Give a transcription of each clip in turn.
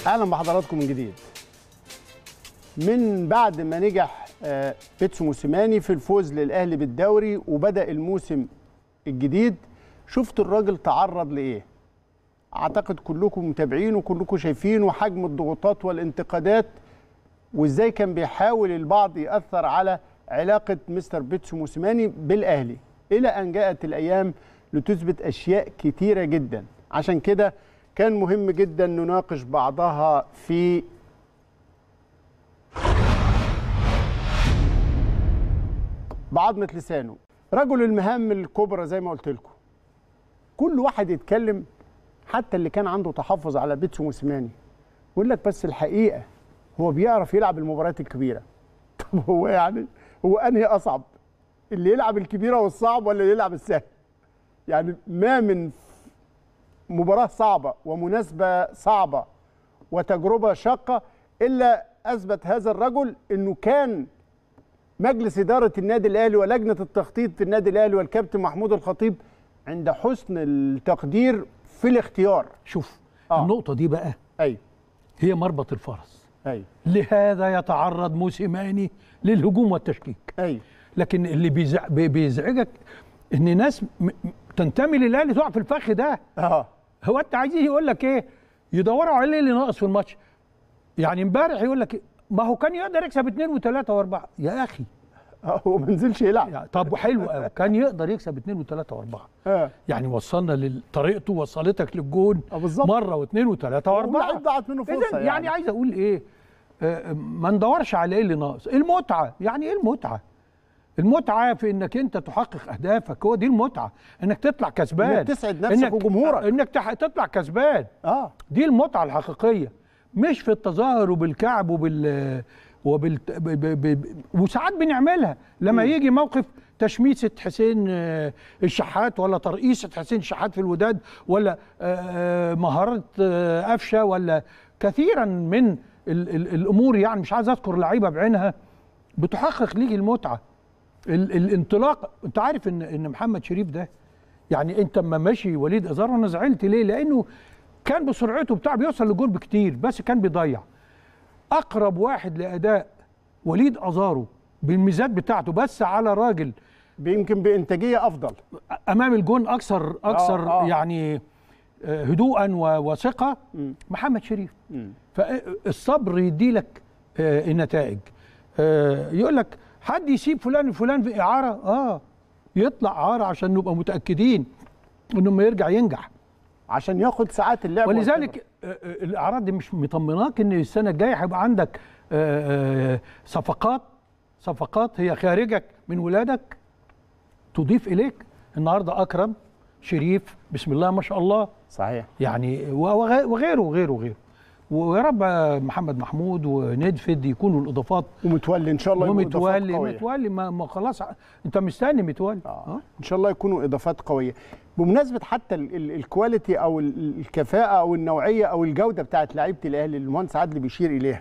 اهلا بحضراتكم من جديد من بعد ما نجح آه، بيتسو موسيماني في الفوز للاهلي بالدوري وبدا الموسم الجديد شفت الراجل تعرض لايه اعتقد كلكم متابعين وكلكم شايفين وحجم الضغوطات والانتقادات وازاي كان بيحاول البعض ياثر على علاقه مستر بيتسو موسيماني بالاهلي الى ان جاءت الايام لتثبت اشياء كتيره جدا عشان كده كان مهم جدا نناقش بعضها في بعضمة لسانه رجل المهام الكبرى زي ما قلت لكم كل واحد يتكلم حتى اللي كان عنده تحفظ على بيتسو موسيماني يقول لك بس الحقيقه هو بيعرف يلعب المباريات الكبيره طب هو يعني هو انهي اصعب اللي يلعب الكبيره والصعب ولا اللي يلعب السهل يعني ما من مباراه صعبه ومناسبه صعبه وتجربه شاقه الا اثبت هذا الرجل انه كان مجلس اداره النادي الاهلي ولجنه التخطيط في النادي الاهلي والكابتن محمود الخطيب عند حسن التقدير في الاختيار شوف آه. آه. النقطة دي بقى ايوه هي مربط الفرس ايوه لهذا يتعرض موسيماني للهجوم والتشكيك ايوه لكن اللي بيزع... بي- بيزعجك ان ناس م... م- تنتمي للاهلي تقع في الفخ ده اه هو انت عايزين يقول لك ايه يدوروا عليه اللي ناقص في الماتش يعني امبارح يقول لك إيه؟ ما هو كان يقدر يكسب اثنين وثلاثه واربعه يا اخي آه، هو ما نزلش يلعب يعني طب حلو قوي كان يقدر يكسب اثنين وثلاثه واربعه اه يعني وصلنا لطريقته وصلتك للجون آه، بالظبط. مره واثنين وثلاثه واربعه واللعيب ضاعت منه فرصه إذن يعني عايز اقول ايه آه، ما ندورش على ايه اللي ناقص المتعه يعني ايه المتعه المتعه في انك انت تحقق اهدافك هو دي المتعه انك تطلع كسبان إنك تسعد نفسك وجمهورك. انك تح- تطلع كسبان اه دي المتعه الحقيقيه مش في التظاهر وبالكعب وبال وبال ب... ب... ب... وساعات بنعملها لما مم. يجي موقف تشميسة حسين آه، الشحات ولا ترقيصة حسين الشحات في الوداد ولا آه، آه، مهارة آه، قفشة ولا كثيرا من ال... ال... الأمور يعني مش عايز أذكر لعيبة بعينها بتحقق ليك المتعة ال... الانطلاق أنت عارف إن إن محمد شريف ده يعني أنت اما ماشي وليد أزار أنا زعلت ليه؟ لأنه كان بسرعته بتاع بيوصل لجول بكتير بس كان بيضيع اقرب واحد لاداء وليد ازارو بالميزات بتاعته بس على راجل يمكن بانتاجيه افضل امام الجون اكثر اكثر آه، آه. يعني آه، هدوءا و- وثقه مم. محمد شريف مم. فالصبر يدي لك آه، النتائج آه، يقول لك حد يسيب فلان الفلان في اعاره اه يطلع اعاره عشان نبقى متاكدين انه ما يرجع ينجح عشان ياخد ساعات اللعب والخبرة. ولذلك آه، آه، الاعراض دي مش مطمناك ان السنه الجايه هيبقى عندك آه، آه، صفقات صفقات هي خارجك من ولادك تضيف اليك النهارده اكرم شريف بسم الله ما شاء الله صحيح يعني وغ- وغيره وغيره وغيره ويا رب محمد محمود وندفد يكونوا الاضافات ومتولي ان شاء الله يبقوا إضافات ومتولي قوية. متولي ما, ما خلاص انت مستني متولي آه. ان شاء الله يكونوا اضافات قويه بمناسبه حتى ال- ال- الكواليتي او ال- الكفاءه او النوعيه او الجوده بتاعت لعيبه الاهلي اللي المهندس عادل بيشير اليها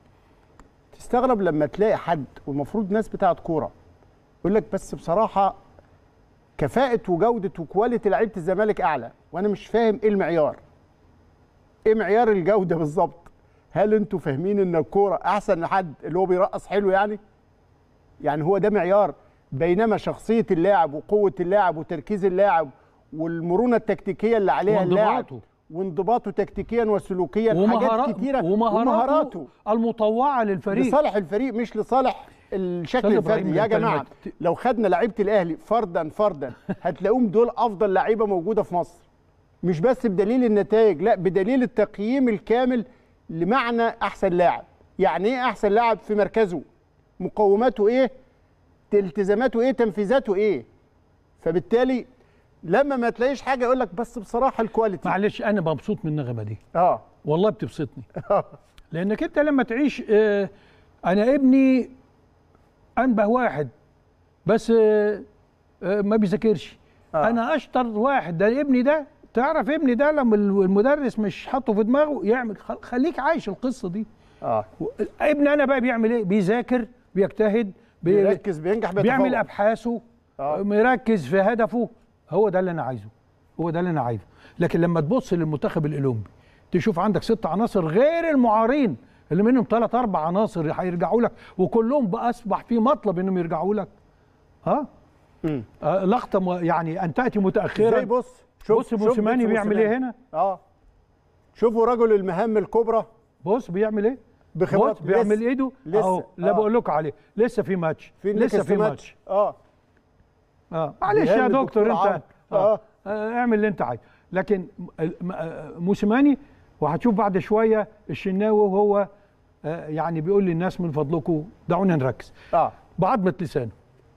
تستغرب لما تلاقي حد والمفروض ناس بتاعت كوره يقول لك بس بصراحه كفاءه وجوده وكواليتي لعيبه الزمالك اعلى وانا مش فاهم ايه المعيار ايه معيار الجوده بالظبط هل انتوا فاهمين ان الكوره احسن لحد اللي هو بيرقص حلو يعني يعني هو ده معيار بينما شخصيه اللاعب وقوه اللاعب وتركيز اللاعب والمرونه التكتيكيه اللي عليها اللاعب وانضباطه. وانضباطه تكتيكيا وسلوكيا ومهارات حاجات كتيره ومهاراته, ومهاراته المطوعه للفريق لصالح الفريق مش لصالح الشكل أستاذ إبراهيم، الفردي يا أنت جماعه لما ت- لو خدنا لعيبه الاهلي فردا فردا هتلاقوهم دول افضل لعيبه موجوده في مصر مش بس بدليل النتائج لا بدليل التقييم الكامل لمعنى احسن لاعب يعني ايه احسن لاعب في مركزه مقوماته ايه التزاماته ايه تنفيذاته ايه فبالتالي لما ما تلاقيش حاجه يقول لك بس بصراحه الكواليتي معلش انا مبسوط من النغمه دي اه والله بتبسطني لانك انت لما تعيش آه، انا ابني انبه واحد بس آه، آه، ما بيذاكرش آه. انا اشطر واحد ده ابني ده تعرف ابني ده لما المدرس مش حاطه في دماغه يعمل خل- خليك عايش القصه دي اه و- ابني انا بقى بيعمل ايه بيذاكر بيجتهد بي- بيركز بينجح بيعمل بيتفوق. ابحاثه آه. مركز في هدفه هو ده اللي انا عايزه هو ده اللي انا عايزه لكن لما تبص للمنتخب الاولمبي تشوف عندك ست عناصر غير المعارين اللي منهم ثلاث اربع عناصر هيرجعوا لك وكلهم بقى اصبح في مطلب انهم يرجعوا لك ها مم. آه لقطه م- يعني ان تاتي متاخرا ازاي بص بص موسيماني بص بيعمل ايه هنا اه شوفوا رجل المهام الكبرى بص بيعمل ايه بخبرات بص بيعمل لسه- ايده لسه. اهو لا آه. بقول لكم عليه لسه في ماتش في لسه نكست في ماتش اه اه معلش يا بيهاجم دكتور الدكتور انت عمرو. آه. آه. آه. اعمل اللي انت عايزه لكن م- م- آه، موسيماني وهتشوف بعد شويه الشناوي وهو آه، يعني بيقول للناس من فضلكم دعونا نركز اه بعضمه لسانه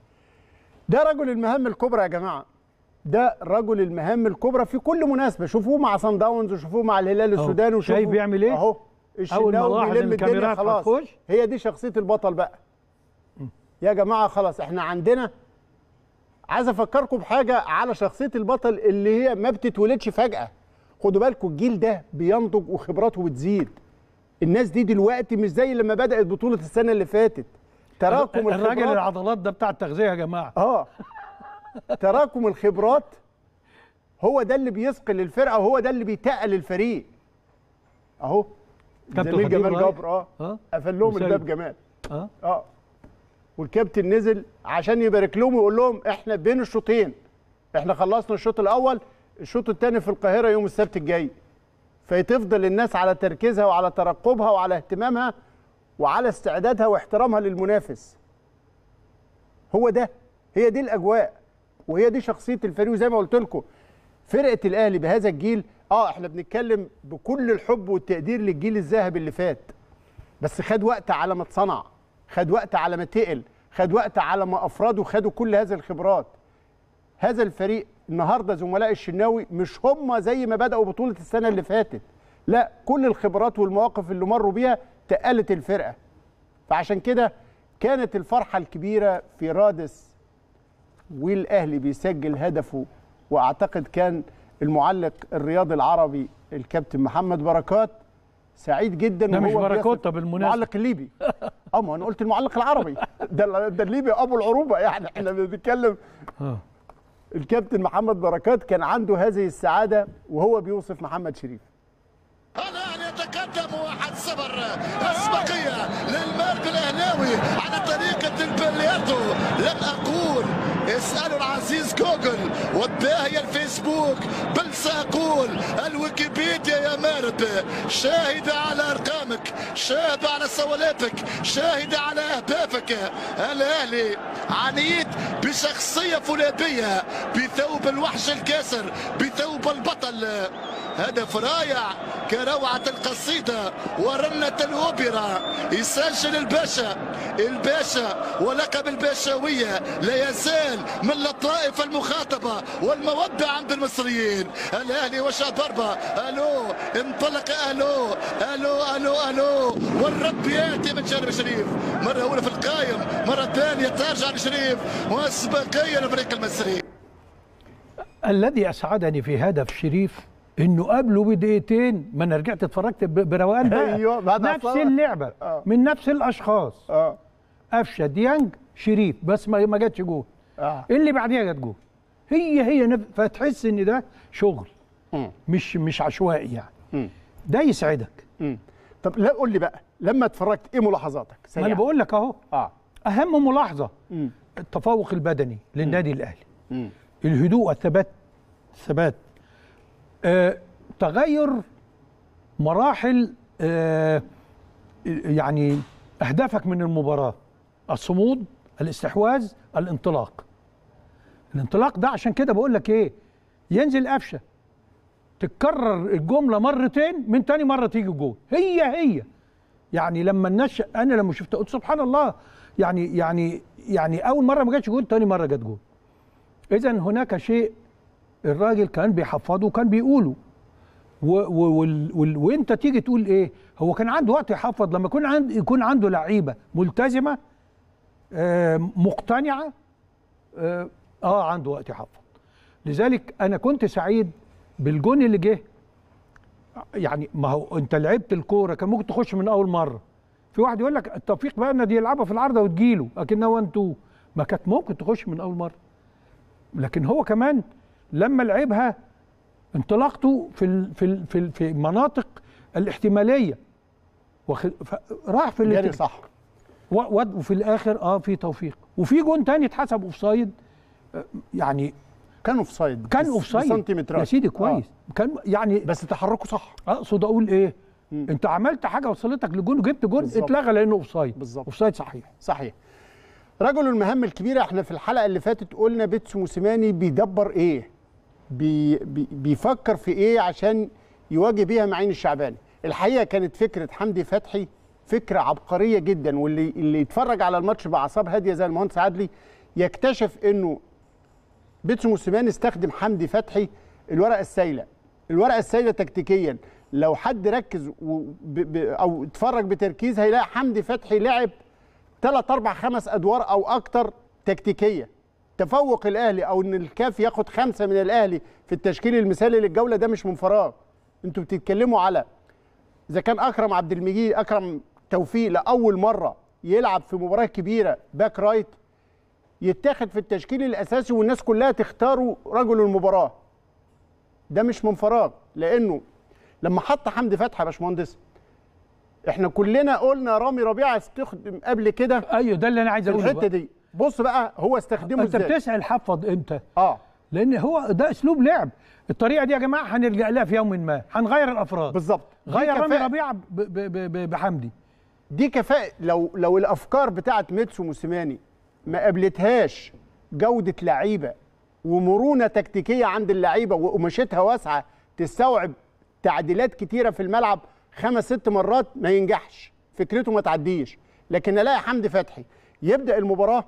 ده رجل المهام الكبرى يا جماعه ده رجل المهام الكبرى في كل مناسبه شوفوه مع صن داونز وشوفوه مع الهلال أهو. السوداني وشوفوه شايف بيعمل إيه؟ اهو أول ما الشناوي لاحظ إن بيلم الدنيا الكاميرات خلاص هتخش. هي دي شخصيه البطل بقى يا جماعه خلاص احنا عندنا عايز افكركم بحاجه على شخصيه البطل اللي هي ما بتتولدش فجاه خدوا بالكم الجيل ده بينضج وخبراته بتزيد الناس دي دلوقتي مش زي لما بدات بطوله السنه اللي فاتت تراكم الراجل الخبرات العضلات ده بتاع التغذيه يا جماعه اه تراكم الخبرات هو ده اللي بيثقل الفرقه وهو ده اللي بيتقل الفريق اهو كابتن زميل خطيب جمال رايح. جبر اه اه قفل لهم وسيد. الباب جمال اه اه والكابتن نزل عشان يبارك لهم ويقول لهم احنا بين الشوطين احنا خلصنا الشوط الاول الشوط الثاني في القاهره يوم السبت الجاي فتفضل الناس على تركيزها وعلى ترقبها وعلى اهتمامها وعلى استعدادها واحترامها للمنافس هو ده هي دي الاجواء وهي دي شخصيه الفريق وزي ما قلت لكم فرقه الاهلي بهذا الجيل اه احنا بنتكلم بكل الحب والتقدير للجيل الذهبي اللي فات بس خد وقت على ما اتصنع خد وقت على ما تقل خد وقت على ما افراده خدوا كل هذه الخبرات هذا الفريق النهارده زملاء الشناوي مش هم زي ما بداوا بطوله السنه اللي فاتت لا كل الخبرات والمواقف اللي مروا بيها تقلت الفرقه فعشان كده كانت الفرحه الكبيره في رادس والاهلي بيسجل هدفه واعتقد كان المعلق الرياضي العربي الكابتن محمد بركات سعيد جدا ده مش وهو بركات بيصف- طب بالمناسبة. المعلق الليبي اه ما انا قلت المعلق العربي ده ده الليبي ابو العروبه يعني احنا بنتكلم اه الكابتن محمد بركات كان عنده هذه السعاده وهو بيوصف محمد شريف الان يتقدم واحد صفر اسبقيه للمارك الاهلاوي على طريقه البلياردو لم اقول اسالوا العزيز جوجل والداهيه الفيسبوك بل ساقول الويكيبيديا يا مارب شاهده على ارقامك شاهده على سوالفك شاهده على اهدافك الاهلي عنيد بشخصيه فولاذيه بثوب الوحش الكاسر بثوب البطل هدف رائع كروعة القصيدة ورنة الأوبرا يسجل الباشا الباشا ولقب الباشوية لا يزال من اللطائف المخاطبة والمودة عند المصريين الأهلي وشا ضربة ألو انطلق ألو ألو ألو ألو والرب يأتي من جانب شريف مرة أولى في القايم مرة ثانية ترجع لشريف وأسبقية للفريق المصري الذي اسعدني في هدف شريف انه قبله بدقيقتين ما انا رجعت اتفرجت ب- بروقان بقى أيوة، بعد ما نفس أصلا- اللعبه آه. من نفس الاشخاص اه قفشه ديانج شريف بس ما ما جاتش جول اه اللي بعديها جت جول هي هي نف... فتحس ان ده شغل مم. مش مش عشوائي يعني مم. ده يسعدك مم. طب لا قول لي بقى لما اتفرجت ايه ملاحظاتك ما سريعا انا بقول لك اهو اه اهم ملاحظه مم. التفوق البدني للنادي الاهلي مم. الهدوء والثبات الثبات آه، تغير مراحل آه، يعني اهدافك من المباراه الصمود الاستحواذ الانطلاق الانطلاق ده عشان كده بقول لك ايه ينزل قفشه تتكرر الجمله مرتين من تاني مره تيجي جول هي هي يعني لما الناس انا لما شفت قلت سبحان الله يعني يعني يعني اول مره ما جاتش جول تاني مره جت جول اذا هناك شيء الراجل كان بيحفظه وكان بيقوله و و وال وال وانت تيجي تقول ايه هو كان عنده وقت يحفظ لما يكون عند يكون عنده لعيبه ملتزمه آه مقتنعه آه, اه عنده وقت يحفظ لذلك انا كنت سعيد بالجون اللي جه يعني ما هو انت لعبت الكوره كان ممكن تخش من اول مره في واحد يقول لك التوفيق بقى ان دي يلعبها في العارضه وتجيله اكنها 1 2 ما كانت ممكن تخش من اول مره لكن هو كمان لما لعبها انطلاقته في ال في ال في, ال في مناطق الاحتماليه واخد ف- راح في جاري الاتجاه. صح و- و- وفي الاخر اه في توفيق وفي جون تاني اتحسب اوفسايد آه، يعني كان اوف سايد كان اوفسايد سنتيمترات يا سيدي كويس كان يعني بس تحركه صح اقصد اقول ايه انت عملت حاجه وصلتك لجون وجبت جون بالظبط. اتلغى لانه اوفسايد بالظبط. اوفسايد صحيح صحيح رجل المهام الكبيرة احنا في الحلقة اللي فاتت قلنا بيتسو موسيماني بيدبر ايه بي بي بيفكر في ايه عشان يواجه بيها معين الشعباني الحقيقة كانت فكرة حمدي فتحي فكرة عبقرية جدا واللي اللي يتفرج على الماتش بأعصاب هادية زي المهندس عدلي يكتشف انه بيتسو موسيماني استخدم حمدي فتحي الورقة السايلة الورقة السايلة تكتيكيا لو حد ركز و ب ب او اتفرج بتركيز هيلاقي حمدي فتحي لعب ثلاث اربع خمس ادوار او اكتر تكتيكيه تفوق الاهلي او ان الكاف ياخد خمسه من الاهلي في التشكيل المثالي للجوله ده مش من فراغ انتوا بتتكلموا على اذا كان اكرم عبد المجيد اكرم توفيق لاول مره يلعب في مباراه كبيره باك رايت يتاخد في التشكيل الاساسي والناس كلها تختاروا رجل المباراه ده مش من فراغ لانه لما حط حمدي فتحي يا باشمهندس احنا كلنا قلنا رامي ربيعه استخدم قبل كده ايوه ده اللي انا عايز في اقوله الحته بقى. دي بص بقى هو استخدمه انت ازاي بتسال حفظ امتى اه لان هو ده اسلوب لعب الطريقه دي يا جماعه هنرجع لها في يوم ما هنغير الافراد بالظبط دي غير رامي كفاءة- ربيعه ب- ب- ب- ب- بحمدي دي كفاءه لو لو الافكار بتاعت ميتسو موسيماني ما قابلتهاش جوده لعيبه ومرونه تكتيكيه عند اللعيبه وقماشتها واسعه تستوعب تعديلات كتيره في الملعب خمس ست مرات ما ينجحش فكرته ما تعديش لكن الاقي حمدي فتحي يبدا المباراه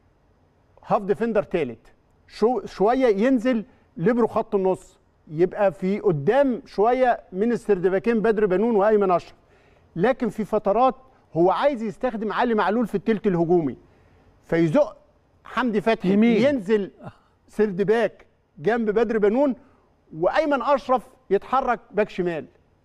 هاف ديفندر تالت شو شويه ينزل ليبرو خط النص يبقى في قدام شويه من السردباكين بدر بنون وايمن اشرف لكن في فترات هو عايز يستخدم علي معلول في التلت الهجومي فيزق حمدي فتحي يمين. ينزل سرد باك جنب بدر بنون وايمن اشرف يتحرك باك شمال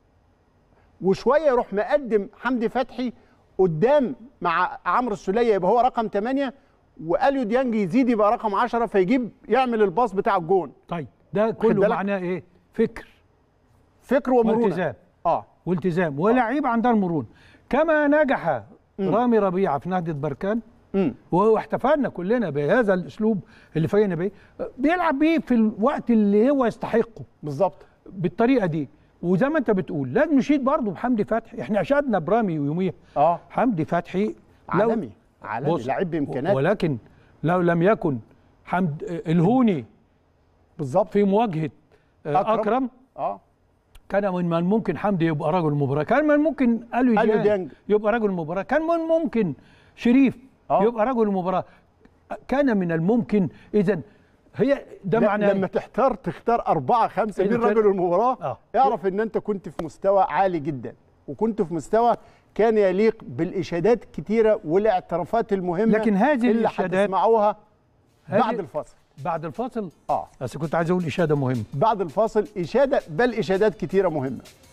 وشويه يروح مقدم حمدي فتحي قدام مع عمرو السوليه يبقى هو رقم 8 واليو ديانج يزيد يبقى رقم 10 فيجيب يعمل الباص بتاع الجون طيب ده كله بالك؟ معناه ايه فكر فكر ومرونه والتزام اه والتزام ولاعيبه عندها المرونه كما نجح رامي ربيعه في نهضه بركان امم واحتفلنا كلنا بهذا الاسلوب اللي فاينا بيه بيلعب بيه في الوقت اللي هو يستحقه بالظبط بالطريقه دي وزي ما انت بتقول لازم نشيد برضه بحمدي فتحي احنا اشدنا برامي يوميها اه حمدي فتحي لو- عالمي عالمي بص، لعيب بامكانات ولكن لو لم يكن حمد الهوني بالظبط في مواجهه آه، أكرم. اكرم اه كان من من ممكن حمدي يبقى رجل المباراه كان من ممكن اليو أليو ديانج ديانج. يبقى رجل المباراه كان من ممكن شريف آه. يبقى رجل المباراه كان من الممكن اذا هي ده لا، معناه لما تحتار تختار أربعة خمسة إيه من ده؟ رجل المباراة آه. اعرف إن أنت كنت في مستوى عالي جدا وكنت في مستوى كان يليق بالإشادات الكتيرة والاعترافات المهمة لكن هذه اللي الإشادات- هتسمعوها هذه- بعد الفاصل بعد الفاصل اه بس كنت عايز اقول اشاده مهمه بعد الفاصل إشادة بل إشادات كتيرة مهمة